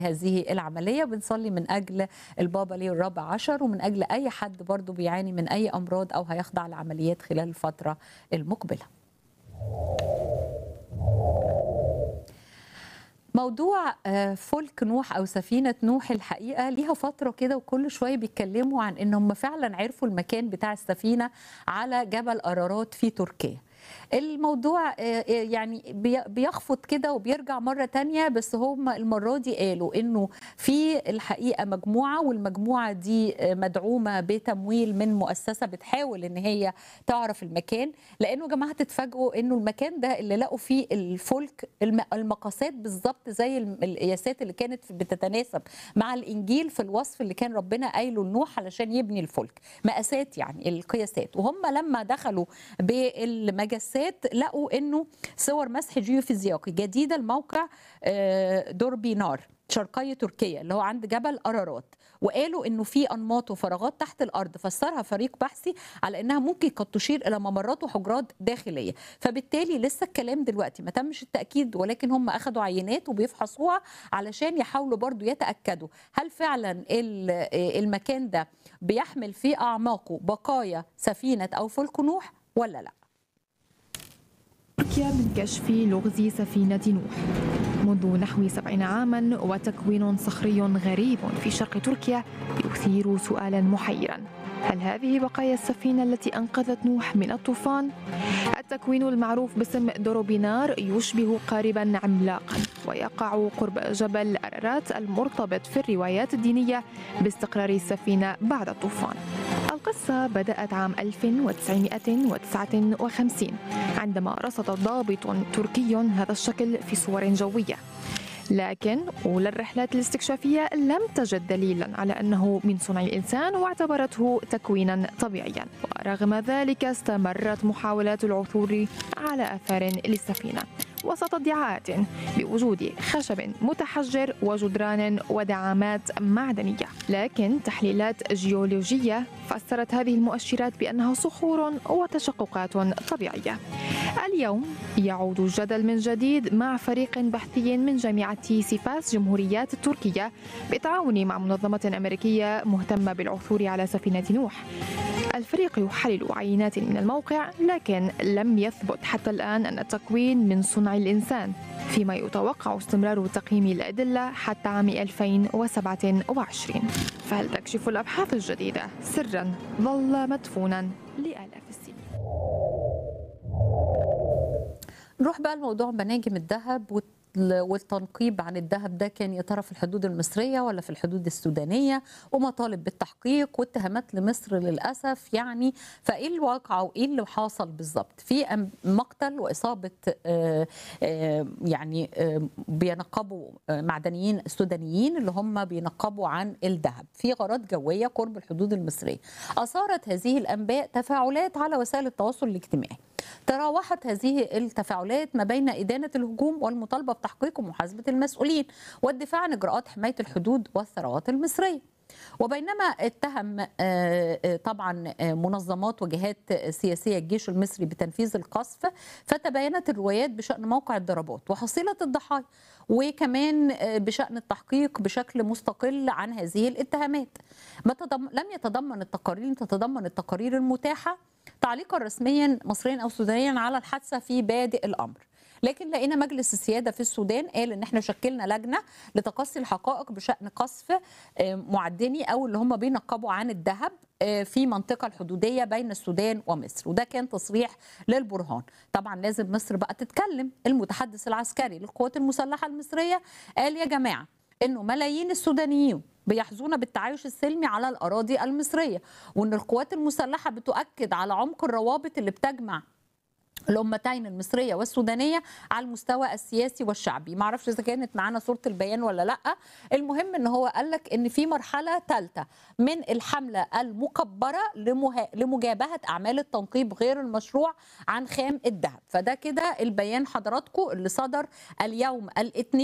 هذه العملية بنصلي من أجل البابا ليو الرابع عشر ومن أجل أي حد برضو بيعاني من أي أمراض أو هيخضع لعمليات خلال الفترة المقبلة موضوع آه، فلك نوح او سفينه نوح الحقيقه ليها فتره كده وكل شويه بيتكلموا عن ان هم فعلا عرفوا المكان بتاع السفينه على جبل ارارات في تركيا الموضوع آه، آه، يعني بي- بيخفض كده وبيرجع مرة تانية بس هم المرة دي قالوا انه في الحقيقة مجموعة والمجموعة دي آه، مدعومة بتمويل من مؤسسة بتحاول ان هي تعرف المكان لانه يا جماعة تتفاجئوا انه المكان ده اللي لقوا فيه الفلك الم- المقاسات بالظبط زي الم- القياسات اللي كانت بتتناسب مع الانجيل في الوصف اللي كان ربنا قايله لنوح علشان يبني الفلك مقاسات يعني القياسات وهم لما دخلوا بالمجسات لقوا انه صور مسح جيوفيزيائي جديده الموقع آه، دوربينار شرقي تركيا اللي هو عند جبل ارارات وقالوا انه في انماط وفراغات تحت الارض فسرها فريق بحثي على انها ممكن قد تشير الى ممرات وحجرات داخليه فبالتالي لسه الكلام دلوقتي ما تمش التاكيد ولكن هم اخذوا عينات وبيفحصوها علشان يحاولوا برضو يتاكدوا هل فعلا ال- المكان ده بيحمل في اعماقه بقايا سفينه او فلك نوح ولا لا تركيا من كشف لغز سفينة نوح منذ نحو سبعين عاما وتكوين صخري غريب في شرق تركيا يثير سؤالا محيرا هل هذه بقايا السفينة التي أنقذت نوح من الطوفان؟ التكوين المعروف باسم دوروبينار يشبه قاربا عملاقا ويقع قرب جبل أرارات المرتبط في الروايات الدينية باستقرار السفينة بعد الطوفان القصة بدأت عام 1959 عندما رصد ضابط تركي هذا الشكل في صور جوية لكن أولى الرحلات الاستكشافية لم تجد دليلا على أنه من صنع الإنسان واعتبرته تكوينا طبيعيا ورغم ذلك استمرت محاولات العثور على أثار للسفينة وسط ادعاءات بوجود خشب متحجر وجدران ودعامات معدنية لكن تحليلات جيولوجية فسرت هذه المؤشرات بأنها صخور وتشققات طبيعية اليوم يعود الجدل من جديد مع فريق بحثي من جامعة سيفاس جمهوريات التركية بالتعاون مع منظمة أمريكية مهتمة بالعثور على سفينة نوح الفريق يحلل عينات من الموقع لكن لم يثبت حتى الآن أن التكوين من صنع الإنسان فيما يتوقع استمرار تقييم الأدلة حتى عام 2027 فهل تكشف الأبحاث الجديدة سرا ظل مدفونا لآلاف السنين نروح بقى لموضوع مناجم الذهب والت- والتنقيب عن الذهب ده كان يا ترى في الحدود المصريه ولا في الحدود السودانيه ومطالب بالتحقيق واتهامات لمصر للاسف يعني فايه الواقع وايه اللي حاصل بالظبط في أم- مقتل واصابه آه، آه، يعني آه، بينقبوا آه، معدنيين سودانيين اللي هم بينقبوا عن الذهب في غارات جويه قرب الحدود المصريه اثارت هذه الانباء تفاعلات على وسائل التواصل الاجتماعي تراوحت هذه التفاعلات ما بين إدانة الهجوم والمطالبة بتحقيق ومحاسبة المسؤولين والدفاع عن إجراءات حماية الحدود والثروات المصرية وبينما اتهم آه، آه، طبعا آه، منظمات وجهات سياسيه الجيش المصري بتنفيذ القصف فتباينت الروايات بشان موقع الضربات وحصيله الضحايا وكمان آه، بشان التحقيق بشكل مستقل عن هذه الاتهامات ما تضم... لم يتضمن التقارير لم تتضمن التقارير المتاحه تعليقا رسميا مصريا او سودانيا على الحادثه في بادئ الامر لكن لقينا مجلس السياده في السودان قال ان احنا شكلنا لجنه لتقصي الحقائق بشان قصف آه، معدني او اللي هم بينقبوا عن الذهب آه، في منطقه الحدوديه بين السودان ومصر وده كان تصريح للبرهان طبعا لازم مصر بقى تتكلم المتحدث العسكري للقوات المسلحه المصريه قال يا جماعه انه ملايين السودانيين بيحظون بالتعايش السلمي على الاراضي المصريه وان القوات المسلحه بتؤكد على عمق الروابط اللي بتجمع الامتين المصريه والسودانيه على المستوى السياسي والشعبي ما اعرفش اذا كانت معانا صوره البيان ولا لا المهم ان هو قال لك ان في مرحله ثالثه من الحمله المكبره لمها... لمجابهه اعمال التنقيب غير المشروع عن خام الذهب فده كده البيان حضراتكم اللي صدر اليوم الاثنين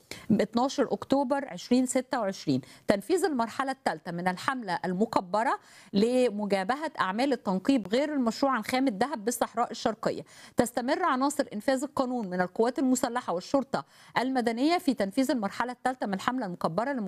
12 اكتوبر 2026 تنفيذ المرحله الثالثه من الحمله المكبره لمجابهه اعمال التنقيب غير المشروع عن خام الذهب بالصحراء الشرقيه تستمر عناصر انفاذ القانون من القوات المسلحه والشرطه المدنيه في تنفيذ المرحله الثالثه من الحمله المكبره